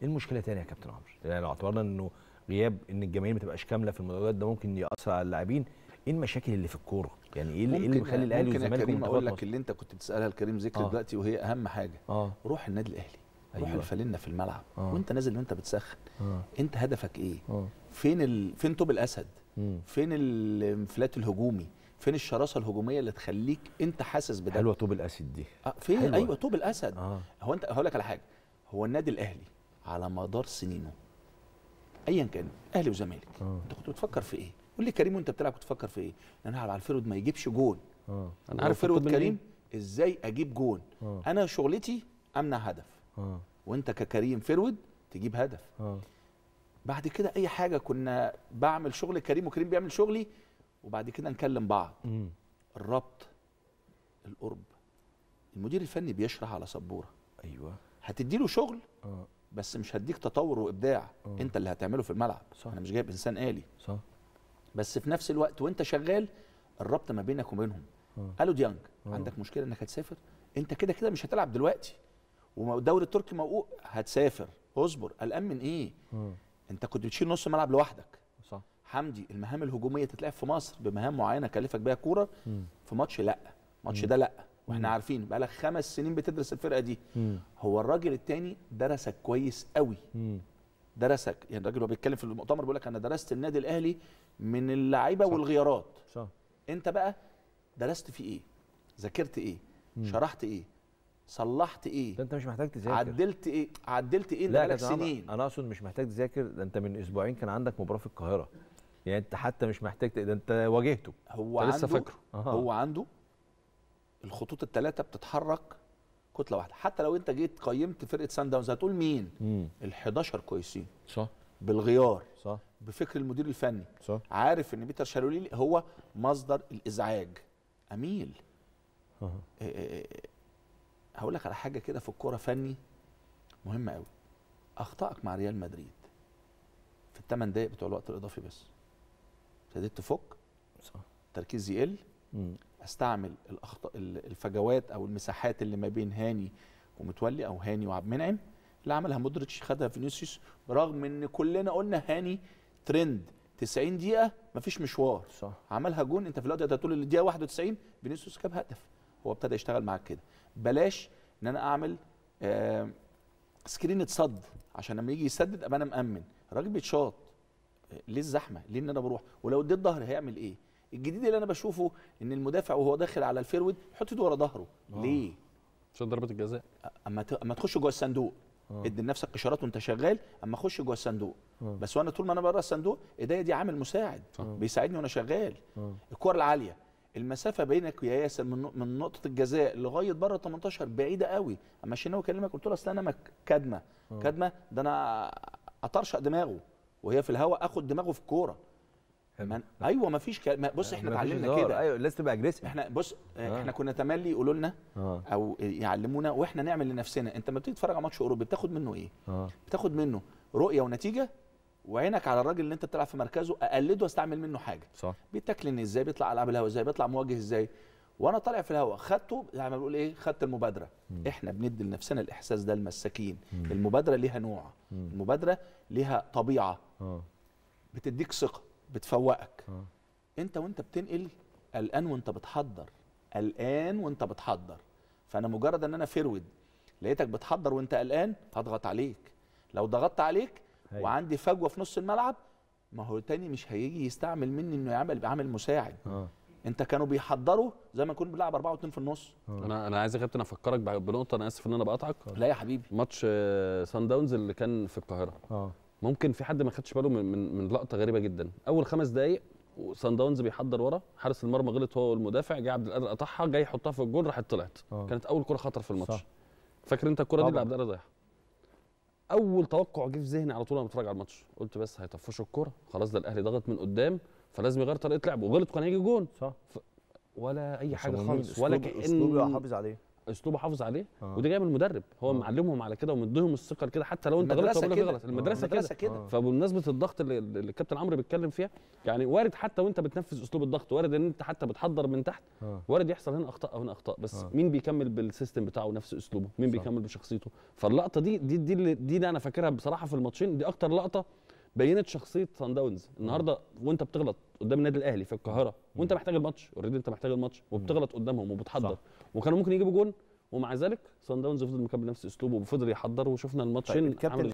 ايه المشكله تاني يا كابتن عمرو يعني لو اعتبرنا انه غياب ان الجماهير ما تبقاش كامله في المدرجات ده ممكن ياثر على اللاعبين ايه المشاكل اللي في الكوره يعني ايه اللي, إيه اللي مخلي الاهلي ممكن يا والزمالك كريم اقول لك ومنتخبات اللي انت كنت بتسالها لكريم ذكر آه. دلوقتي وهي اهم حاجه اه روح النادي الاهلي روح أيوة. الفانلة في الملعب آه. وانت نازل وانت بتسخن اه انت هدفك ايه اه فين ال... فين طوب الاسد مم. فين الانفلات الهجومي فين الشراسه الهجوميه اللي تخليك انت حاسس بده حلوه طوب الاسد دي آه فين حلوة. ايوه طوب الاسد اه هو انت هقول لك على حاجه هو النادي الاهلي على مدار سنينه ايا كان اهلي وزمالك اه انت كنت بتفكر في ايه قول لي كريم وانت بتلعب كنت بتفكر في ايه انا هلعب على الفيرود ما يجيبش جون اه انا عارف فيرود مطلوب مني كريم ازاي اجيب جون اه انا شغلتي امنع هدف اه وانت ككريم فيرود تجيب هدف اه بعد كده اي حاجه كنا بعمل شغل كريم وكريم بيعمل شغلي وبعد كده نكلم بعض مم. الربط القرب المدير الفني بيشرح على سبوره ايوه هتديله شغل اه بس مش هديك تطور وابداع آه. انت اللي هتعمله في الملعب صح. انا مش جايب انسان آلي صح بس في نفس الوقت وانت شغال الربط ما بينك وبينهم آه. قالوا ديانج آه. عندك مشكله انك هتسافر انت كده كده مش هتلعب دلوقتي والدوري التركي موقوف هتسافر اصبر قلقان من ايه اه انت كنت بتشيل نص ملعب لوحدك صح حمدي المهام الهجوميه تتلعب في مصر بمهام معينه كلفك بيها كوره مم. في ماتش لا ماتش ده لا واحنا عارفين بقالك خمس سنين بتدرس الفرقه دي مم. هو الراجل التاني درسك كويس قوي مم. درسك يعني الراجل هو بيتكلم في المؤتمر بيقول لك انا درست النادي الاهلي من اللعيبه والغيارات صح انت بقى درست في ايه ذاكرت ايه مم. شرحت ايه صلحت ايه ده انت مش محتاج تذاكر عدلت ايه عدلت ايه انت لا يا بقالك كابتن عمرو، سنين انا اقصد مش محتاج تذاكر ده انت من اسبوعين كان عندك مباراه في القاهره يعني انت حتى مش محتاج ت- ده انت واجهته هو انت عنده لسه فاكره. آه. هو عنده الخطوط الثلاثه بتتحرك كتله واحده حتى لو انت جيت قيمت فرقه سان داونز هتقول مين امم ال11 كويسين صح بالغيار صح بفكر المدير الفني صح عارف ان بيتر شالوليلي هو مصدر الازعاج اميل أها. إيه إيه إيه. هقول لك على حاجه كده في الكوره فني مهمه قوي اخطائك مع ريال مدريد في الثمان دقايق بتوع الوقت الاضافي بس ابتديت تفك صح تركيزي يقل مم. استعمل الاخطاء ال- الفجوات او المساحات اللي ما بين هاني ومتولي او هاني وعبد المنعم اللي عملها مودريتش خدها فينيسيوس برغم ان كلنا قلنا هاني ترند 90 دقيقه مفيش مشوار صح عملها جون انت في الوقت ده تقول الدقيقه 91 فينيسيوس جاب هدف هو ابتدى يشتغل معاك كده بلاش ان انا اعمل آه سكرين صد عشان لما يجي يسدد ابقى انا مامن الراجل بيتشاط آه، ليه الزحمه ليه ان انا بروح ولو اديت ظهر هيعمل ايه الجديد اللي انا بشوفه ان المدافع وهو داخل على الفيرود يحط ايده ورا ظهره آه. ليه عشان ضربه الجزاء اما ت... اما تخش جوه الصندوق آه. ادي لنفسك اشارات وانت شغال اما اخش جوه الصندوق آه. بس وانا طول ما انا بره الصندوق ايديا دي عامل مساعد صح. بيساعدني وانا شغال آه. الكور العاليه المسافه بينك ويا ياسر من من نقطه الجزاء لغايه بره 18 بعيده قوي اما الشناوي كلمك قلت له اصل انا مك- كدمه آه. كدمه ده انا اطرشق دماغه وهي في الهواء اخد دماغه في الكوره حلو. من... ايوه ما فيش كلام بص احنا مفيش اتعلمنا هزار. كده ايوه لازم تبقى اجريسيف احنا بص آه. احنا كنا تملي يقولوا لنا اه او يعلمونا واحنا نعمل لنفسنا انت لما بتيجي تتفرج على ماتش اوروبي بتاخد منه ايه اه بتاخد منه رؤيه ونتيجه وعينك على الراجل اللي انت بتلعب في مركزه اقلده واستعمل منه حاجه صح بيتاكلني ازاي بيطلع العاب الهواء ازاي بيطلع مواجه ازاي وانا طالع في الهواء خدته زي ما بنقول ايه خدت المبادره مم. احنا بندي لنفسنا الاحساس ده المساكين مم. المبادره ليها نوع مم. المبادره ليها طبيعه اه بتديك ثقه بتفوقك اه انت وانت بتنقل قلقان وانت بتحضر قلقان وانت بتحضر فانا مجرد ان انا فرود لقيتك بتحضر وانت قلقان هضغط عليك لو ضغطت عليك هاي. وعندي فجوه في نص الملعب ما هو تاني مش هيجي يستعمل مني انه يعمل بعمل مساعد اه انت كانوا بيحضروا زي ما نكون بنلعب 4 و2 في النص انا انا عايز يا كابتن افكرك بع- بنقطه انا اسف ان انا بقطعك لا يا حبيبي ماتش آه، سان داونز اللي كان في القاهره اه ممكن في حد ما خدش باله من من, من لقطه غريبه جدا اول خمس دقائق سان داونز بيحضر ورا حارس المرمى غلط هو والمدافع جه عبد القادر قطعها جاي يحطها في الجول راحت طلعت آه. كانت اول كره خطر في الماتش صح. فاكر انت الكره دي اللي طبعاً. عبد القادر ضيعها اول توقع جه في ذهني على طول وانا بتفرج على الماتش قلت بس هيطفشوا الكره خلاص ده الاهلي ضغط من قدام فلازم يغير طريقه لعبه وغلط كان هيجي جون صح ولا اي حاجه مصممين خالص ولا أسلوب- اسلوب كان يحافظ عليه اسلوبه حافظ عليه آه. ودي جايه من المدرب هو آه. معلمهم على كده ومديهم الثقه كده حتى لو انت غلطت المدرسة ولا كده. غلط المدرسه كده المدرسه كده آه. فبمناسبه الضغط اللي اللي الكابتن عمرو بيتكلم فيها يعني وارد حتى وانت بتنفذ اسلوب الضغط وارد ان انت حتى بتحضر من تحت آه. وارد يحصل هنا اخطاء او هنا اخطاء بس آه. مين بيكمل بالسيستم بتاعه نفس اسلوبه مين صح. بيكمل بشخصيته فاللقطه دي دي دي اللي, دي اللي انا فاكرها بصراحه في الماتشين دي اكتر لقطه بينت شخصيه سان داونز النهارده وانت بتغلط قدام النادي الاهلي في القاهره وانت محتاج الماتش اوريدي انت محتاج الماتش وبتغلط قدامهم وبتحضر صح. وكانوا ممكن يجيبوا جون ومع ذلك سان داونز فضل مكمل نفس اسلوبه وفضل يحضر وشفنا الماتشين الكابتن عمل